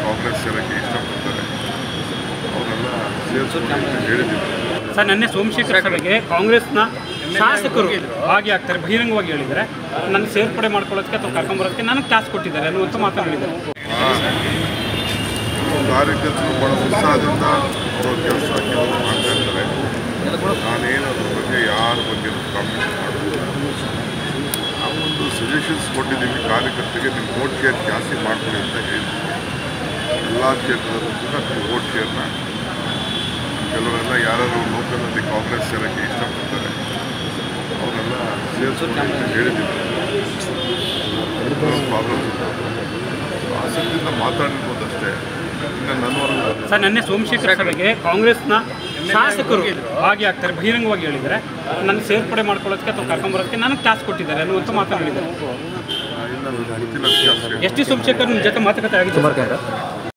ಕಾಂಗ್ರೆಸ್ ಸೇರೋಕ್ಕೆ ಇಷ್ಟಪಡ್ತಾರೆ ಅವರೆಲ್ಲ ಸೇರಿಸ್ಕೊಂಡು ಅಂತ ಹೇಳಿದ್ದೀನಿ ಸರ್ ನಿನ್ನೆ ಸೋಮಶೇಖರ ಸಭೆಗೆ ಕಾಂಗ್ರೆಸ್ನ ಶಾಸಕರು ಭಾಗಿಯಾಗ್ತಾರೆ ಬಹಿರಂಗವಾಗಿ ಹೇಳಿದ್ದಾರೆ ನನ್ನ ಸೇರ್ಪಡೆ ಮಾಡ್ಕೊಳ್ಳೋದಕ್ಕೆ ಅಥವಾ ಕರ್ಕೊಂಬರೋದಕ್ಕೆ ನನಗೆ ಟಾಸ್ಕ್ ಕೊಟ್ಟಿದ್ದಾರೆ ಅನ್ನುವಂಥ ಮಾತನ್ನು ಹೇಳಿದ್ದಾರೆ ಕಾರ್ಯಕರ್ತರು ಭಾಳ ಉತ್ಸಾಹದಿಂದ ಅವರು ಕೆಲಸ ಕೆಲವರು ಮಾಡ್ತಾ ಇರ್ತಾರೆ ನಾನೇನು ಅದ್ರ ಬಗ್ಗೆ ಯಾರ ಬಗ್ಗೆ ಕಾಮೆಂಟ್ ಮಾಡೋದಿಲ್ಲ ನಾವೊಂದು ಸಜೆಷನ್ಸ್ ಕೊಟ್ಟಿದ್ದೀವಿ ಕಾರ್ಯಕರ್ತರಿಗೆ ನಿಮ್ಮ ವೋಟ್ ಶೇರ್ ಜಾಸ್ತಿ ಮಾಡ್ಕೊಳ್ಳಿ ಅಂತ ಹೇಳಿದ್ದೀವಿ ಎಲ್ಲ ಕ್ಷೇತ್ರದಲ್ಲೂ ಕೂಡ ವೋಟ್ ಶೇರ್ನ ಕೆಲವರೆಲ್ಲ ಯಾರು ಲೋಕಲಲ್ಲಿ ಕಾಂಗ್ರೆಸ್ ಸೇರೋಕ್ಕೆ ಇಷ್ಟಪಡ್ತಾರೆ ಅವರೆಲ್ಲ ಸೇರಿಸ್ಕೊಂಡು ಅಂತ ಹೇಳಿದ್ದೀವಿ ಪ್ರಾಬ್ಲಮ್ ಆಸಕ್ತಿಯಿಂದ ಮಾತಾಡಿರ್ಬೋದಷ್ಟೇ ಇನ್ನು ನನ್ನವರೆಗೂ ಸರ್ ನಿನ್ನೆ ಸೋಮಶೇಖರ ಸಭೆಗೆ ಕಾಂಗ್ರೆಸ್ನ ಶಾಸಕರು ಭಾಗಿಯಾಗ್ತಾರೆ ಬಹಿರಂಗವಾಗಿ ಹೇಳಿದ್ದಾರೆ ನನ್ನ ಸೇರ್ಪಡೆ ಮಾಡ್ಕೊಳ್ಳೋದಕ್ಕೆ ಅಥವಾ ಕರ್ಕೊಂಬರೋದಕ್ಕೆ ನನಗೆ ಟಾಸ್ಕ್ ಕೊಟ್ಟಿದ್ದಾರೆ ಅನ್ನುವಂಥ ಮಾತನ್ನು ಹೇಳಿದ್ದಾರೆ ಇನ್ನು ಗೊತ್ತಿಲ್ಲ ವಿಷಯ ಎಸ್ ಟಿ ಸೋಮಶೇಖರ್ ನಿಮ್ಮ ಜೊತೆ ಮಾತುಕತೆ ಆಗಿತ್ತು